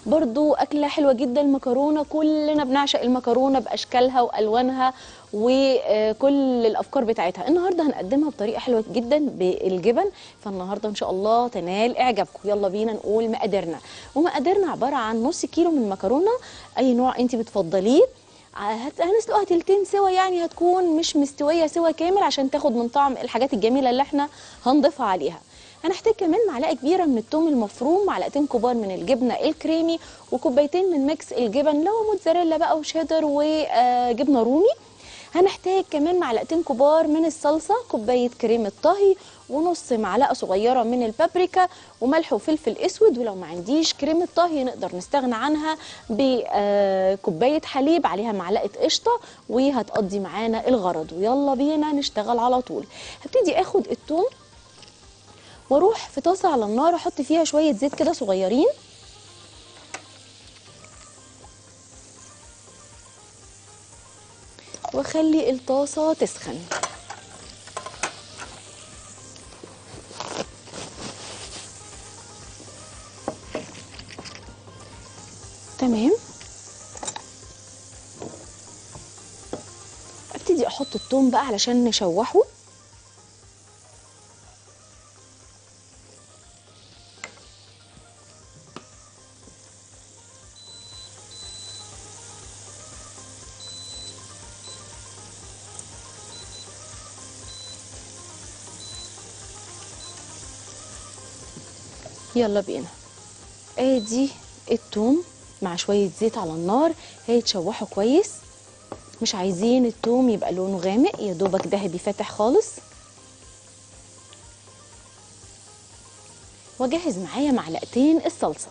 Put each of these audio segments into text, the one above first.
برضو اكله حلوه جدا المكرونه كلنا بنعشق المكرونه باشكالها والوانها وكل الافكار بتاعتها النهارده هنقدمها بطريقه حلوه جدا بالجبن فالنهارده ان شاء الله تنال اعجابكم يلا بينا نقول مقاديرنا ومقاديرنا عباره عن نص كيلو من المكرونه اي نوع انت بتفضليه هت- هنسلقها تلتين سوا يعني هتكون مش مستويه سوا كامل عشان تاخد من طعم الحاجات الجميله اللي احنا هنضيفها عليها هنحتاج كمان معلقه كبيره من الثوم المفروم معلقتين كبار من الجبنه الكريمي وكوبايتين من ميكس الجبن لو موتزاريلا بقى وشيدر وجبنه رومي هنحتاج كمان معلقتين كبار من الصلصه كوبايه كريمه طهي ونص معلقه صغيره من البابريكا وملح وفلفل اسود ولو ما عنديش كريمه طهي نقدر نستغنى عنها بكوبايه حليب عليها معلقه قشطه وهتقضي معانا الغرض ويلا بينا نشتغل على طول هبتدي اخد الثوم واروح في طاسه على النار احط فيها شويه زيت كده صغيرين واخلي الطاسه تسخن تمام ابتدي احط الثوم بقى علشان نشوحه يلا بينا ادي التوم مع شويه زيت على النار هيتشوحوا كويس مش عايزين التوم يبقى لونه غامق يا دوبك ذهبي فاتح خالص واجهز معايا معلقتين الصلصه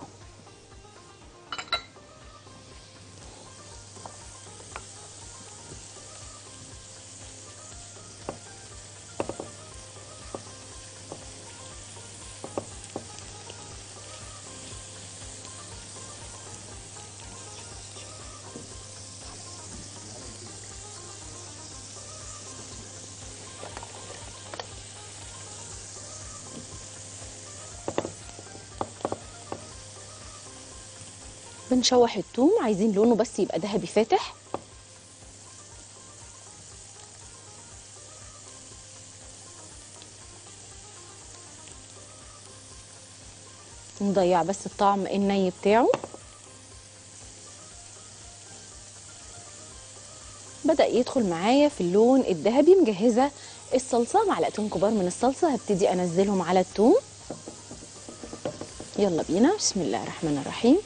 بنشوح التوم عايزين لونه بس يبقى ذهبي فاتح نضيع بس الطعم الني بتاعه بدأ يدخل معايا في اللون الذهبي مجهزة الصلصة معلقتين كبار من الصلصة هبتدي أنزلهم على التوم يلا بينا بسم الله الرحمن الرحيم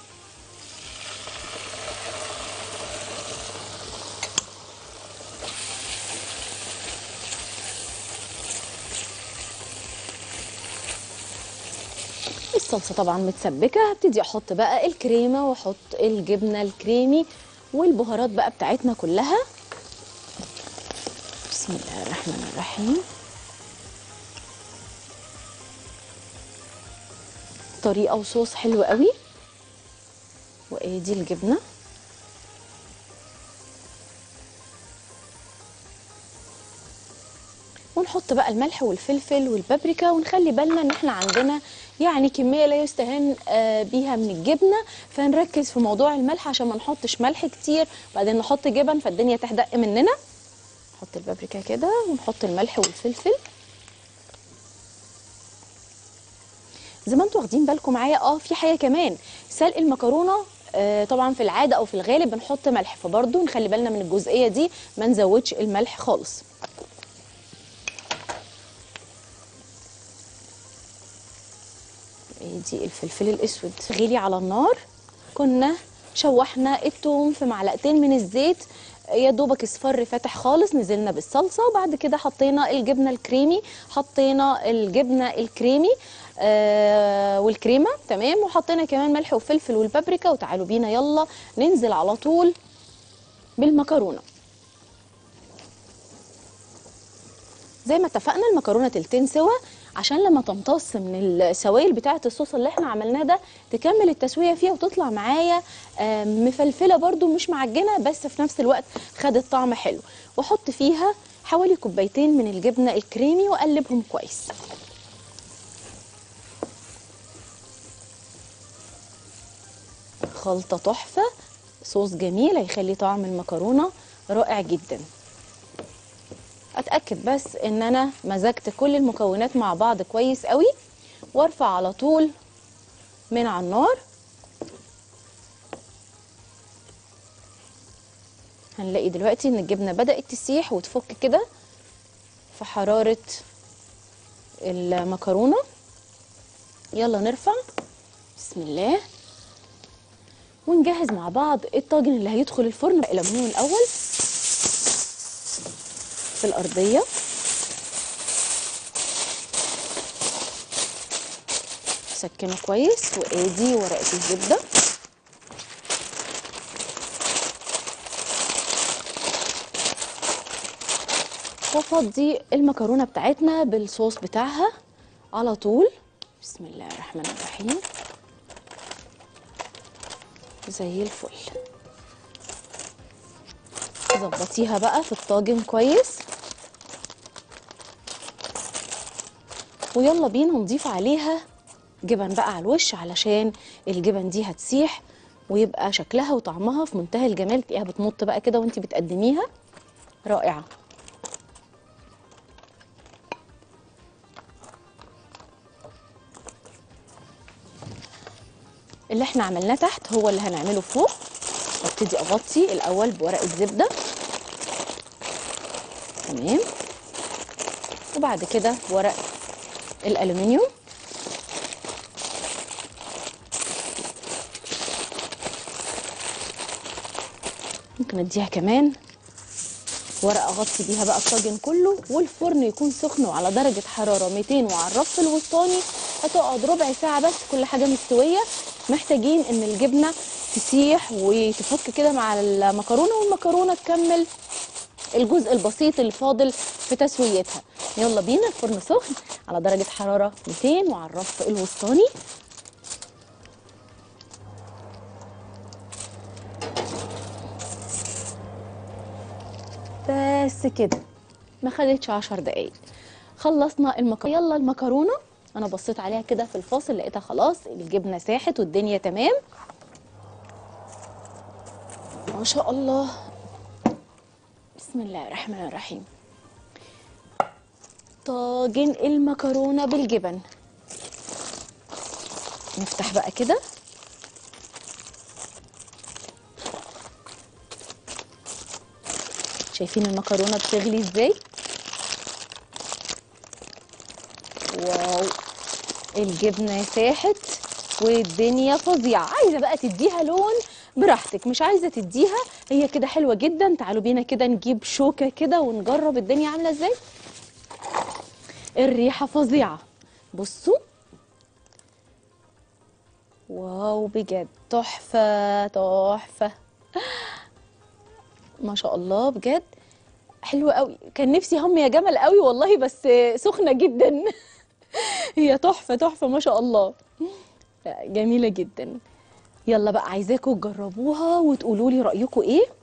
الصلصه طبعا متسبكه هبتدي احط بقى الكريمه واحط الجبنه الكريمي والبهارات بقى بتاعتنا كلها بسم الله الرحمن الرحيم طريقه وصوص حلو قوي وادي الجبنه ونحط بقى الملح والفلفل والبابريكا ونخلي بالنا ان احنا عندنا يعني كميه لا يستهان آه، بيها من الجبنه فنركز في موضوع الملح عشان ما نحطش ملح كتير بعدين نحط جبن فالدنيا تحدق مننا نحط البابريكا كده ونحط الملح والفلفل زي ما انتوا واخدين بالكم معايا اه في حاجه كمان سلق المكرونه آه طبعا في العاده او في الغالب بنحط ملح فبرضه نخلي بالنا من الجزئيه دي ما نزودش الملح خالص دي الفلفل الاسود غلي على النار كنا شوحنا التوم في معلقتين من الزيت يا دوبك اصفر فاتح خالص نزلنا بالصلصه وبعد كده حطينا الجبنه الكريمي حطينا الجبنه الكريمي آه والكريمه تمام وحطينا كمان ملح وفلفل والبابريكا وتعالوا بينا يلا ننزل على طول بالمكرونه زي ما اتفقنا المكرونه تلتين سوا عشان لما تمتص من السوائل بتاعه الصوص اللي احنا عملناه ده تكمل التسويه فيها وتطلع معايا آه، مفلفله برده مش معجنه بس في نفس الوقت خدت طعم حلو واحط فيها حوالي كوبايتين من الجبنه الكريمي واقلبهم كويس خلطه تحفه صوص جميل هيخلي طعم المكرونه رائع جدا اتاكد بس ان انا مزجت كل المكونات مع بعض كويس قوي وارفع على طول من على النار هنلاقي دلوقتي ان الجبنه بدات تسيح وتفك كده في حراره المكرونه يلا نرفع بسم الله ونجهز مع بعض الطاجن اللي هيدخل الفرن الالومنيوم الاول في الارضيه سكنه كويس وادي ورقه الزبده وافضي المكرونه بتاعتنا بالصوص بتاعها على طول بسم الله الرحمن الرحيم زي الفل ظبطيها بقى في الطاجن كويس ويلا بينا نضيف عليها جبن بقى على الوش علشان الجبن دي هتسيح ويبقى شكلها وطعمها في منتهى الجمال تلاقيها بتمط بقى كده وانت بتقدميها رائعه اللي احنا عملناه تحت هو اللي هنعمله فوق وابتدي اغطي الاول بورقه زبده تمام وبعد كده ورق الالومنيوم ممكن اديها كمان ورقه اغطي بيها بقى الطاجن كله والفرن يكون سخن وعلى درجه حراره 200 وعلى الرف الوسطاني هتقعد ربع ساعه بس كل حاجه مستويه محتاجين ان الجبنه تسيح وتفك كده مع المكرونه والمكرونه تكمل الجزء البسيط اللي فاضل في تسويتها يلا بينا الفرن سخن على درجه حراره 200 وعلى الرف الوسطاني بس كده ما خدتش عشر دقايق خلصنا المكرونه يلا المكرونه انا بصيت عليها كده في الفاصل لقيتها خلاص الجبنه ساحت والدنيا تمام ما شاء الله بسم الله الرحمن الرحيم طاجن المكرونه بالجبن نفتح بقى كده شايفين المكرونه بتغلي ازاي واو الجبنه ساحت والدنيا فظيعه عايزه بقى تديها لون براحتك مش عايزه تديها هي كده حلوه جدا تعالوا بينا كده نجيب شوكه كده ونجرب الدنيا عامله ازاي الريحه فظيعه بصوا واو بجد تحفه تحفه ما شاء الله بجد حلوه قوي كان نفسي هم يا جمل قوي والله بس سخنه جدا هي تحفه تحفه ما شاء الله لا، جميله جدا يلا بقى عايزاكم تجربوها وتقولوا لي رايكم ايه